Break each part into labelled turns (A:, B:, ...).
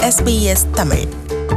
A: SBS Tamil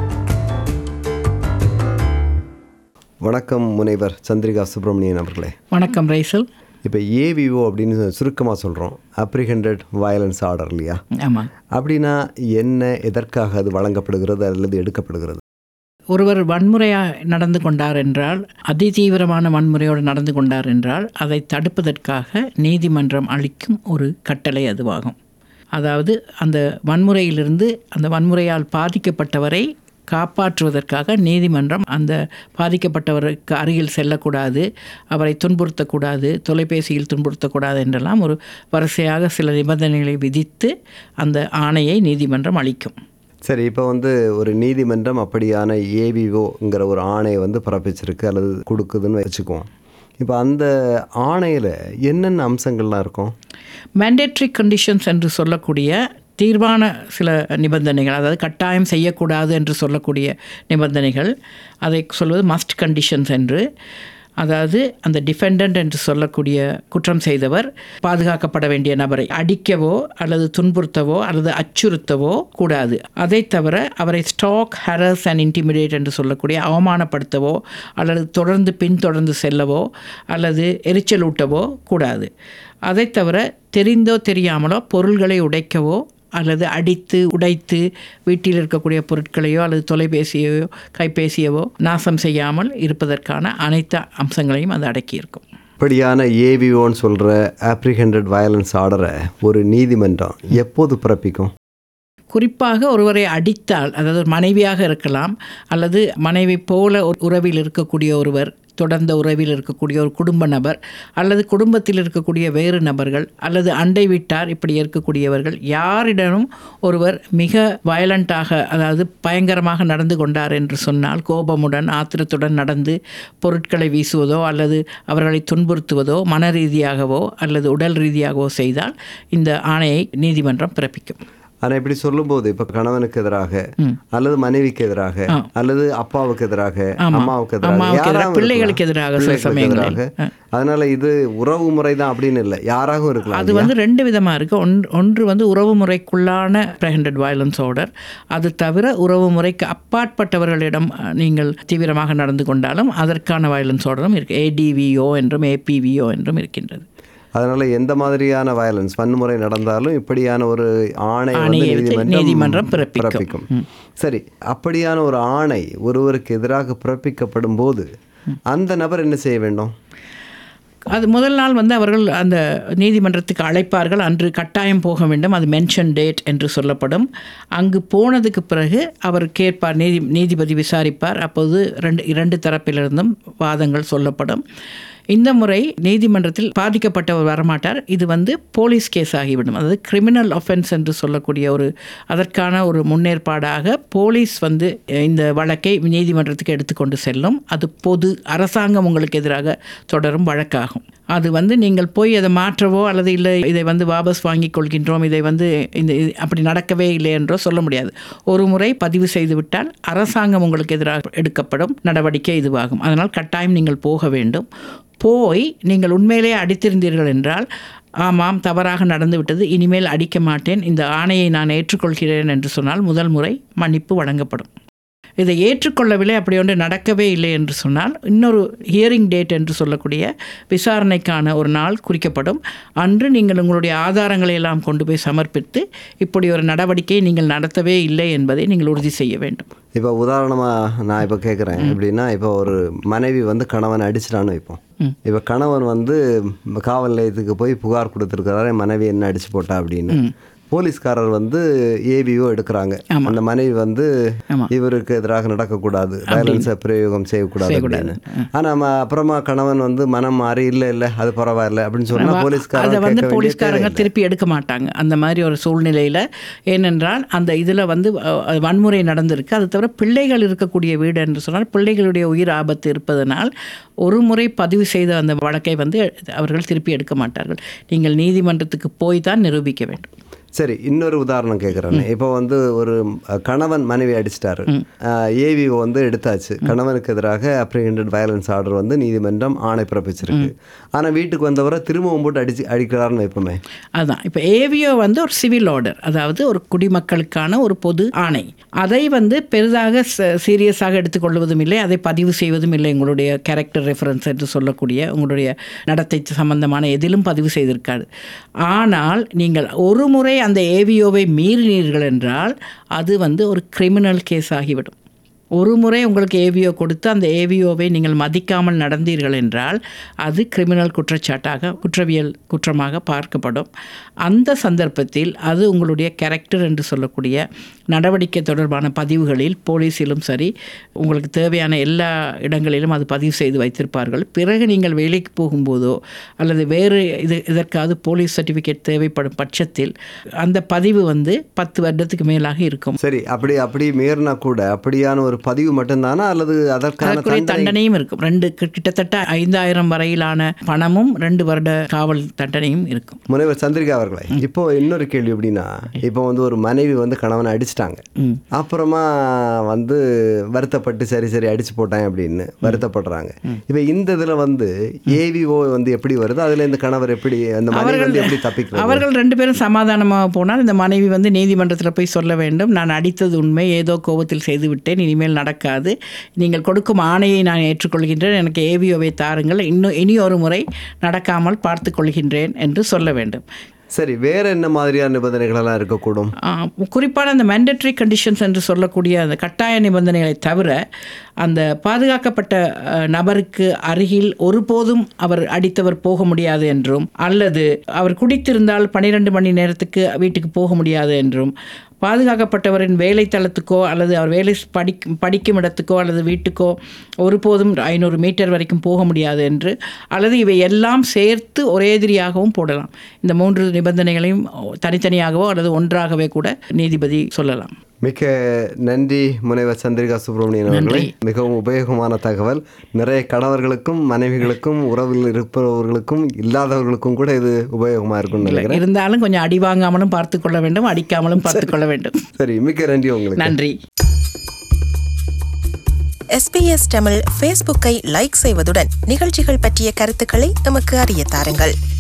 B: வணக்கம் முனைவர் சந்திரிகா சுப்பிரமணியன் அவர்களே
C: வணக்கம் ரைசல்
B: இப்போ ஏவிஓ அப்படின்னு சுருக்கமாக சொல்கிறோம் அப்ரிஹெண்டட் வயலன்ஸ் ஆர்டர் இல்லையா
C: ஆமாம்
B: அப்படின்னா என்ன எதற்காக அது வழங்கப்படுகிறது அல்லது எடுக்கப்படுகிறது
C: ஒருவர் வன்முறையாக நடந்து கொண்டார் என்றால் அதிதீவிரமான வன்முறையோடு நடந்து கொண்டார் என்றால் அதை தடுப்பதற்காக நீதிமன்றம் அளிக்கும் ஒரு கட்டளை அதுவாகும் அதாவது அந்த வன்முறையிலிருந்து அந்த வன்முறையால் பாதிக்கப்பட்டவரை காப்பாற்றுவதற்காக நீதிமன்றம் அந்த பாதிக்கப்பட்டவருக்கு அருகில் செல்லக்கூடாது அவரை துன்புறுத்தக்கூடாது தொலைபேசியில் துன்புறுத்தக்கூடாது என்றெல்லாம் ஒரு வரிசையாக சில நிபந்தனைகளை விதித்து அந்த ஆணையை நீதிமன்றம் அளிக்கும்
B: சரி இப்போ வந்து ஒரு நீதிமன்றம் அப்படியான ஏவிஓங்கிற ஒரு ஆணையை வந்து பிறப்பிச்சிருக்கு அல்லது கொடுக்குதுன்னு வச்சுக்குவோம் இப்போ அந்த ஆணையில் என்னென்ன அம்சங்கள்லாம் இருக்கும்
C: மேண்டேட்ரி கண்டிஷன்ஸ் என்று சொல்லக்கூடிய தீர்வான சில நிபந்தனைகள் அதாவது கட்டாயம் செய்யக்கூடாது என்று சொல்லக்கூடிய நிபந்தனைகள் அதை சொல்வது மஸ்ட் கண்டிஷன்ஸ் என்று அதாவது அந்த டிஃபெண்டன்ட் என்று சொல்லக்கூடிய குற்றம் செய்தவர் பாதுகாக்கப்பட வேண்டிய நபரை அடிக்கவோ அல்லது துன்புறுத்தவோ அல்லது அச்சுறுத்தவோ கூடாது அதை தவிர அவரை ஸ்டாக் ஹரஸ் அண்ட் இன்டிமிடேட் என்று சொல்லக்கூடிய அவமானப்படுத்தவோ அல்லது தொடர்ந்து பின்தொடர்ந்து செல்லவோ அல்லது எரிச்சலூட்டவோ கூடாது அதை தவிர தெரிந்தோ தெரியாமலோ பொருள்களை உடைக்கவோ அல்லது அடித்து உடைத்து வீட்டில் இருக்கக்கூடிய பொருட்களையோ அல்லது தொலைபேசியையோ கைபேசியவோ நாசம் செய்யாமல் இருப்பதற்கான அனைத்து அம்சங்களையும் அது அடக்கியிருக்கும்
B: இப்படியான ஏவிஓன்னு சொல்கிற அப்ரிஹெண்டட் வயலன்ஸ் ஆர்டரை ஒரு நீதிமன்றம் எப்போது பிறப்பிக்கும்
C: குறிப்பாக ஒருவரை அடித்தால் அதாவது ஒரு மனைவியாக இருக்கலாம் அல்லது மனைவி போல ஒரு உறவில் இருக்கக்கூடிய ஒருவர் தொடர்ந்த உறவில் இருக்கக்கூடிய ஒரு குடும்ப நபர் அல்லது குடும்பத்தில் இருக்கக்கூடிய வேறு நபர்கள் அல்லது அண்டை வீட்டார் இப்படி இருக்கக்கூடியவர்கள் யாரிடமும் ஒருவர் மிக வயலண்ட்டாக அதாவது பயங்கரமாக நடந்து கொண்டார் என்று சொன்னால் கோபமுடன் ஆத்திரத்துடன் நடந்து பொருட்களை வீசுவதோ அல்லது அவர்களை துன்புறுத்துவதோ மன ரீதியாகவோ அல்லது உடல் ரீதியாகவோ செய்தால் இந்த ஆணையை நீதிமன்றம் பிறப்பிக்கும்
B: ஆனால் இப்படி சொல்லும்போது இப்போ கணவனுக்கு எதிராக அல்லது மனைவிக்கு எதிராக அல்லது அப்பாவுக்கு எதிராக அம்மாவுக்கு எதிராக
C: அம்மாவுக்கு எதிராக,
B: யாராகவும்
C: பிள்ளைகளுக்கு
B: இருக்கலாம்.
C: எதிராக சில
B: பிள்ளைகளுக்கு
C: சமயங்களில்.
B: எதிராக. அதனால இது உறவு முறை தான் அப்படின்னு இல்லை யாராகவும் இருக்கலாம்
C: அது வந்து ரெண்டு விதமாக இருக்குது ஒன்று ஒன்று வந்து உறவு முறைக்குள்ளான ப்ரெஹண்டட் வயலன்ஸ் ஆர்டர் அது தவிர உறவு முறைக்கு அப்பாற்பட்டவர்களிடம் அஹ், நீங்கள் தீவிரமாக நடந்து கொண்டாலும் அதற்கான வயலன்ஸ் ஆர்டரும் இருக்குது ஏடிவிஓ என்றும் ஏபிவிஓ என்றும் இருக்கின்றது
B: அதனால எந்த மாதிரியான வயலன்ஸ் வன்முறை நடந்தாலும் இப்படியான ஒரு ஆணை வந்து
C: ஆணையை எடுத்து
B: நீதிமன்றம்
C: நீதிமன்றம் பிறப்பிக்கும்.
B: பிறப்பிக்கும் சரி அப்படியான ஒரு ஆணை ஒருவருக்கு எதிராக பிறப்பிக்கப்படும் போது அந்த நபர் என்ன செய்ய வேண்டும்
C: அது முதல் நாள் வந்து அவர்கள் அந்த நீதிமன்றத்துக்கு அழைப்பார்கள் அன்று கட்டாயம் போக வேண்டும் அது மென்ஷன் டேட் என்று சொல்லப்படும் அங்கு போனதுக்கு பிறகு அவர் கேட்பார் நீதி நீதிபதி விசாரிப்பார் அப்போது ரெண்டு இரண்டு தரப்பிலிருந்தும் வாதங்கள் சொல்லப்படும் இந்த முறை நீதிமன்றத்தில் பாதிக்கப்பட்டவர் வரமாட்டார் இது வந்து போலீஸ் கேஸ் ஆகிவிடும் அதாவது கிரிமினல் ஒஃபென்ஸ் என்று சொல்லக்கூடிய ஒரு அதற்கான ஒரு முன்னேற்பாடாக போலீஸ் வந்து இந்த வழக்கை நீதிமன்றத்துக்கு எடுத்துக்கொண்டு செல்லும் அது பொது அரசாங்கம் உங்களுக்கு எதிராக தொடரும் வழக்காகும் அது வந்து நீங்கள் போய் அதை மாற்றவோ அல்லது இல்லை இதை வந்து வாபஸ் வாங்கிக் கொள்கின்றோம் இதை வந்து இந்த இது அப்படி நடக்கவே இல்லை என்றோ சொல்ல முடியாது ஒரு முறை பதிவு செய்து விட்டால் அரசாங்கம் உங்களுக்கு எதிராக எடுக்கப்படும் நடவடிக்கை இதுவாகும் அதனால் கட்டாயம் நீங்கள் போக வேண்டும் போய் நீங்கள் உண்மையிலே அடித்திருந்தீர்கள் என்றால் ஆமாம் தவறாக நடந்துவிட்டது இனிமேல் அடிக்க மாட்டேன் இந்த ஆணையை நான் ஏற்றுக்கொள்கிறேன் என்று சொன்னால் முதல் முறை மன்னிப்பு வழங்கப்படும் இதை ஏற்றுக்கொள்ளவில்லை அப்படி ஒன்று நடக்கவே இல்லை என்று சொன்னால் இன்னொரு ஹியரிங் டேட் என்று சொல்லக்கூடிய விசாரணைக்கான ஒரு நாள் குறிக்கப்படும் அன்று நீங்கள் உங்களுடைய ஆதாரங்களை எல்லாம் கொண்டு போய் சமர்ப்பித்து இப்படி ஒரு நடவடிக்கையை நீங்கள் நடத்தவே இல்லை என்பதை நீங்கள் உறுதி செய்ய வேண்டும்
B: இப்போ உதாரணமாக நான் இப்போ கேட்குறேன் எப்படின்னா இப்போ ஒரு மனைவி வந்து கணவனை அடிச்சிட்டான்னு வைப்போம் இப்போ கணவன் வந்து காவல் நிலையத்துக்கு போய் புகார் கொடுத்துருக்கிறாரு என் மனைவி என்ன அடிச்சு போட்டா அப்படின்னு போலீஸ்காரர் வந்து ஏவிஓ எடுக்கிறாங்க அந்த மனைவி வந்து இவருக்கு எதிராக நடக்கக்கூடாது வயலன்ஸை பிரயோகம் செய்யக்கூடாது அப்படின்னு ஆனால் நம்ம அப்புறமா கணவன் வந்து மனம் மாறி இல்லை இல்லை அது பரவாயில்ல அப்படின்னு சொன்னா
C: அதை
B: போலீஸ்காரர்
C: வந்து
B: கேட்க வேண்டிய
C: போலீஸ்காரங்க
B: தேவையில்லை.
C: திருப்பி எடுக்க மாட்டாங்க அந்த மாதிரி ஒரு சூழ்நிலையில் ஏனென்றால் அந்த இதில் வந்து அஹ், வன்முறை நடந்திருக்கு அது தவிர பிள்ளைகள் இருக்கக்கூடிய வீடு என்று சொன்னால் பிள்ளைகளுடைய உயிர் ஆபத்து இருப்பதனால் ஒரு முறை பதிவு செய்த அந்த வழக்கை வந்து அவர்கள் திருப்பி எடுக்க மாட்டார்கள் நீங்கள் நீதிமன்றத்துக்கு போய் தான் நிரூபிக்க வேண்டும்
B: சரி இன்னொரு உதாரணம் கேட்குறேன் இப்போ வந்து ஒரு அஹ், கணவன் மனைவி அடிச்சிட்டாரு ஏவி வந்து எடுத்தாச்சு கணவனுக்கு எதிராக அப்ரிஹெண்டட் வயலன்ஸ் ஆர்டர் வந்து நீதிமன்றம் ஆணை பிறப்பிச்சிருக்கு ஆனால் வீட்டுக்கு வந்தவரை திரும்பவும் போட்டு அடிச்சு அடிக்கிறாருன்னு வைப்போமே
C: அதுதான் இப்போ ஏவியோ வந்து ஒரு சிவில் ஆர்டர் அதாவது ஒரு குடிமக்களுக்கான ஒரு பொது ஆணை அதை வந்து பெரிதாக சீரியஸாக எடுத்துக்கொள்வதும் இல்லை அதை பதிவு செய்வதும் இல்லை உங்களுடைய கேரக்டர் ரெஃபரன்ஸ் என்று சொல்லக்கூடிய உங்களுடைய நடத்தை சம்பந்தமான எதிலும் பதிவு செய்திருக்காது ஆனால் நீங்கள் ஒரு முறை அந்த ஏவியோவை மீறினீர்கள் என்றால் அது வந்து ஒரு கிரிமினல் கேஸ் ஆகிவிடும் ஒரு முறை உங்களுக்கு ஏவியோ கொடுத்து அந்த ஏவியோவை நீங்கள் மதிக்காமல் நடந்தீர்கள் என்றால் அது கிரிமினல் குற்றச்சாட்டாக குற்றவியல் குற்றமாக பார்க்கப்படும் அந்த சந்தர்ப்பத்தில் அது உங்களுடைய கேரக்டர் என்று சொல்லக்கூடிய நடவடிக்கை தொடர்பான பதிவுகளில் போலீஸிலும் சரி உங்களுக்கு தேவையான எல்லா இடங்களிலும் அது பதிவு செய்து வைத்திருப்பார்கள் பிறகு நீங்கள் வேலைக்கு போகும்போதோ அல்லது வேறு இது இதற்காவது போலீஸ் சர்டிஃபிகேட் தேவைப்படும் பட்சத்தில் அந்த பதிவு வந்து பத்து வருடத்துக்கு மேலாக இருக்கும்
B: சரி அப்படி அப்படி மீறினா கூட அப்படியான ஒரு பதிவு மட்டும்தானா அல்லது அதற்கான
C: அதற்குரிய
B: தண்டனை
C: தண்டனையும் இருக்கும் ரெண்டு கி- கிட்டத்தட்ட ஐந்தாயிரம் வரையிலான பணமும் ரெண்டு வருட காவல் தண்டனையும் இருக்கும்
B: முனைவர் சந்திரிகா அவர்களே இப்போ இன்னொரு கேள்வி எப்படின்னா இப்போ வந்து ஒரு மனைவி வந்து கணவனை அடிச்சிட்டாங்க அப்புறமா வந்து வருத்தப்பட்டு சரி சரி அடிச்சு போட்டாங்க அப்படின்னு வருத்தப்படுறாங்க இப்போ இந்த இதுல வந்து ஏவிஓ வந்து எப்படி வருது அதுல இந்த கணவர் எப்படி அந்த மனைவி வந்து எப்படி தப்பிக்கிறது
C: அவர்கள் ரெண்டு பேரும் சமாதானமாக போனால் இந்த மனைவி வந்து நீதிமன்றத்தில் போய் சொல்ல வேண்டும் நான் அடித்தது உண்மை ஏதோ கோபத்தில் செய்து விட்டேன் இனிமேல் நடக்காது நீங்கள் கொடுக்கும் ஆணையை நான் ஏற்றுக்கொள்கின்றேன் எனக்கு ஏவியோவை தாருங்கள் இன்னும் இனி ஒரு முறை நடக்காமல் பார்த்து கொள்கின்றேன் என்று சொல்ல வேண்டும்
B: சரி வேற என்ன மாதிரியான நிபந்தனைகள் எல்லாம் இருக்கக்கூடும்
C: ஆஹ் குறிப்பான அந்த மேண்டட்ரி கண்டிஷன்ஸ் என்று சொல்லக்கூடிய அந்த கட்டாய நிபந்தனைகளை தவிர அந்த பாதுகாக்கப்பட்ட அஹ், நபருக்கு அருகில் ஒருபோதும் அவர் அடித்தவர் போக முடியாது என்றும் அல்லது அவர் குடித்திருந்தால் பன்னிரெண்டு மணி நேரத்துக்கு வீட்டுக்கு போக முடியாது என்றும் பாதுகாக்கப்பட்டவரின் வேலை தளத்துக்கோ அல்லது அவர் வேலை படிக் படிக்கும் இடத்துக்கோ அல்லது வீட்டுக்கோ ஒருபோதும் ஐநூறு மீட்டர் வரைக்கும் போக முடியாது என்று அல்லது இவை எல்லாம் சேர்த்து ஒரே எதிரியாகவும் போடலாம் இந்த மூன்று நிபந்தனைகளையும் தனித்தனியாகவோ அல்லது ஒன்றாகவே கூட நீதிபதி சொல்லலாம்
B: மிக்க நன்றி முனைவர் சந்திரிகா சுப்பிரமணியன் அவர்களே மிகவும் உபயோகமான தகவல் நிறைய கணவர்களுக்கும் மனைவிகளுக்கும் உறவில் இருப்பவர்களுக்கும் இல்லாதவர்களுக்கும் கூட இது உபயோகமா இருக்கும்னு நினைக்கிறேன்
C: இருந்தாலும் கொஞ்சம் அடி வாங்காமலும் பார்த்து கொள்ள வேண்டும் அடிக்காமலும் பார்த்து கொள்ள வேண்டும்
B: சரி மிக்க நன்றி உங்களுக்கு
C: நன்றி
A: எஸ்பிஎஸ் தமிழ் ஃபேஸ்புக்கை லைக் செய்வதுடன் நிகழ்ச்சிகள் பற்றிய கருத்துக்களை எமக்கு அறிய தாருங்கள்